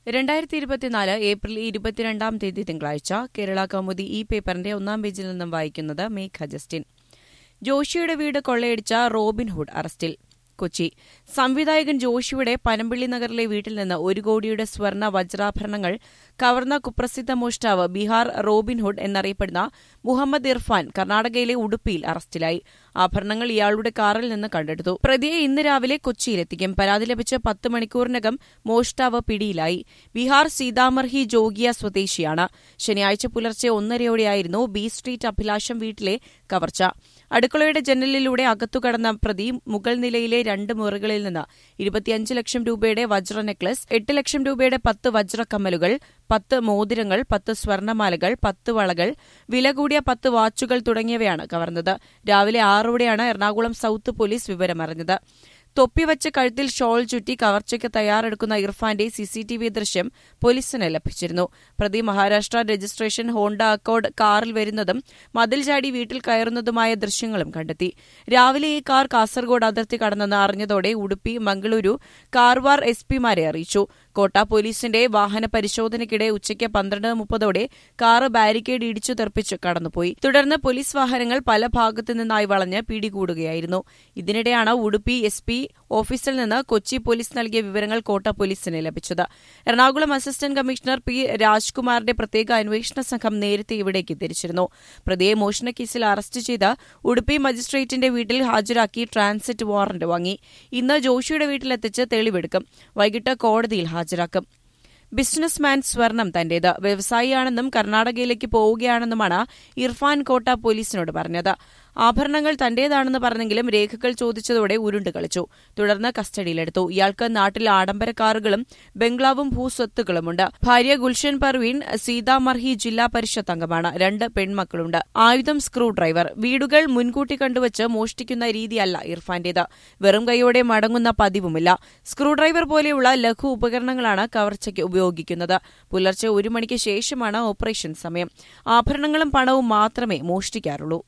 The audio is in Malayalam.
രണ്ടായിരത്തി ഇരുപത്തിനാല് ഏപ്രിൽ ഇരുപത്തിരണ്ടാം തീയതി തിങ്കളാഴ്ച കേരള കൗമുദി ഈ പേപ്പറിന്റെ ഒന്നാം പേജിൽ നിന്നും വായിക്കുന്നത് മേഘ ജസ്റ്റിൻ ജോഷിയുടെ വീട് കൊള്ളയടിച്ച റോബിൻഹുഡ് അറസ്റ്റിൽ കൊച്ചി സംവിധായകൻ ജോഷിയുടെ പനമ്പിള്ളി നഗറിലെ വീട്ടിൽ നിന്ന് ഒരു കോടിയുടെ സ്വർണ്ണ വജ്രാഭരണങ്ങൾ കവർന്ന കുപ്രസിദ്ധ മോഷ്ടാവ് ബീഹാർ റോബിൻഹുഡ് എന്നറിയപ്പെടുന്ന മുഹമ്മദ് ഇർഫാൻ കർണാടകയിലെ ഉടുപ്പിയിൽ അറസ്റ്റിലായി ആഭരണങ്ങൾ ഇയാളുടെ കാറിൽ നിന്ന് കണ്ടെടുത്തു പ്രതിയെ ഇന്ന് രാവിലെ കൊച്ചിയിലെത്തിക്കും പരാതി ലഭിച്ച് പത്ത് മണിക്കൂറിനകം മോഷ്ടാവ് പിടിയിലായി ബീഹാർ സീതാമർഹി ജോഗിയ സ്വദേശിയാണ് ശനിയാഴ്ച പുലർച്ചെ ഒന്നരയോടെയായിരുന്നു ബി സ്ട്രീറ്റ് അഭിലാഷം വീട്ടിലെ കവർച്ച അടുക്കളയുടെ ജനലിലൂടെ അകത്തുകടന്ന പ്രതി മുകൾ നിലയിലെ രണ്ട് മുറികളിൽ നിന്ന് ഇരുപത്തിയഞ്ച് ലക്ഷം രൂപയുടെ വജ്ര നെക്ലസ് എട്ട് ലക്ഷം രൂപയുടെ പത്ത് വജ്രക്കമ്മലുകൾ പത്ത് മോതിരങ്ങൾ പത്ത് സ്വർണമാലകൾ പത്ത് വളകൾ വില കൂടിയ പത്ത് വാച്ചുകൾ തുടങ്ങിയവയാണ് കവർന്നത് രാവിലെ ആറോടെയാണ് എറണാകുളം സൌത്ത് പോലീസ് വിവരമറിഞ്ഞത് തൊപ്പിവച്ച് കഴുത്തിൽ ഷോൾ ചുറ്റി കവർച്ചയ്ക്ക് തയ്യാറെടുക്കുന്ന ഇർഫാന്റെ സിസിടിവി ദൃശ്യം പോലീസിന് ലഭിച്ചിരുന്നു പ്രതി മഹാരാഷ്ട്ര രജിസ്ട്രേഷൻ ഹോണ്ട അക്കോർഡ് കാറിൽ വരുന്നതും മതിൽ ചാടി വീട്ടിൽ കയറുന്നതുമായ ദൃശ്യങ്ങളും കണ്ടെത്തി രാവിലെ ഈ കാർ കാസർഗോഡ് അതിർത്തി കടന്നെന്ന് അറിഞ്ഞതോടെ ഉടുപ്പി മംഗളൂരു കാർവാർ എസ് പിമാരെ അറിയിച്ചു കോട്ട പോലീസിന്റെ വാഹന പരിശോധനയ്ക്കിടെ ഉച്ചയ്ക്ക് പന്ത്രണ്ട് മുപ്പതോടെ കാറ് ബാരിക്കേഡ് ഇടിച്ചു തെറിപ്പിച്ച് കടന്നുപോയി തുടർന്ന് പോലീസ് വാഹനങ്ങൾ പല ഭാഗത്തു നിന്നായി വളഞ്ഞ് പിടികൂടുകയായിരുന്നു ഇതിനിടെയാണ് ഉടുപ്പി എസ് പി ഓഫീസിൽ നിന്ന് കൊച്ചി പോലീസ് നൽകിയ വിവരങ്ങൾ കോട്ട പോലീസിന് ലഭിച്ചത് എറണാകുളം അസിസ്റ്റന്റ് കമ്മീഷണർ പി രാജ്കുമാറിന്റെ പ്രത്യേക അന്വേഷണ സംഘം നേരത്തെ ഇവിടേക്ക് തിരിച്ചിരുന്നു പ്രതിയെ മോഷണക്കേസിൽ അറസ്റ്റ് ചെയ്ത് ഉടുപ്പി മജിസ്ട്രേറ്റിന്റെ വീട്ടിൽ ഹാജരാക്കി ട്രാൻസിറ്റ് വാറന്റ് വാങ്ങി ഇന്ന് ജോഷിയുടെ വീട്ടിലെത്തിച്ച് തെളിവെടുക്കും വൈകിട്ട് കോടതിയിൽ ഹാജരാക്കും ബിസിനസ്മാൻ സ്വർണം തന്റേത് വ്യവസായിയാണെന്നും കർണാടകയിലേക്ക് പോവുകയാണെന്നുമാണ് ഇർഫാൻ കോട്ട പോലീസിനോട് പറഞ്ഞത് ആഭരണങ്ങൾ തന്റേതാണെന്ന് പറഞ്ഞെങ്കിലും രേഖകൾ ചോദിച്ചതോടെ ഉരുണ്ട് കളിച്ചു തുടർന്ന് കസ്റ്റഡിയിലെടുത്തു ഇയാൾക്ക് നാട്ടിൽ ആഡംബര കാറുകളും ബംഗ്ലാവും ഭൂസ്വത്തുക്കളുമുണ്ട് ഭാര്യ ഗുൽഷൻ പർവീൻ സീതാമർഹി ജില്ലാ പരിഷത്ത് അംഗമാണ് രണ്ട് പെൺമക്കളുണ്ട് ആയുധം സ്ക്രൂ ഡ്രൈവർ വീടുകൾ മുൻകൂട്ടി കണ്ടുവച്ച് മോഷ്ടിക്കുന്ന രീതിയല്ല ഇർഫാന്റേത് വെറും കൈയോടെ മടങ്ങുന്ന പതിവുമില്ല സ്ക്രൂ ഡ്രൈവർ പോലെയുള്ള ലഘു ഉപകരണങ്ങളാണ് കവർച്ചയ്ക്ക് ഉപയോഗിക്കുന്നത് പുലർച്ചെ ഒരു മണിക്ക് ശേഷമാണ് ഓപ്പറേഷൻ സമയം ആഭരണങ്ങളും പണവും മാത്രമേ മോഷ്ടിക്കാറുള്ളൂ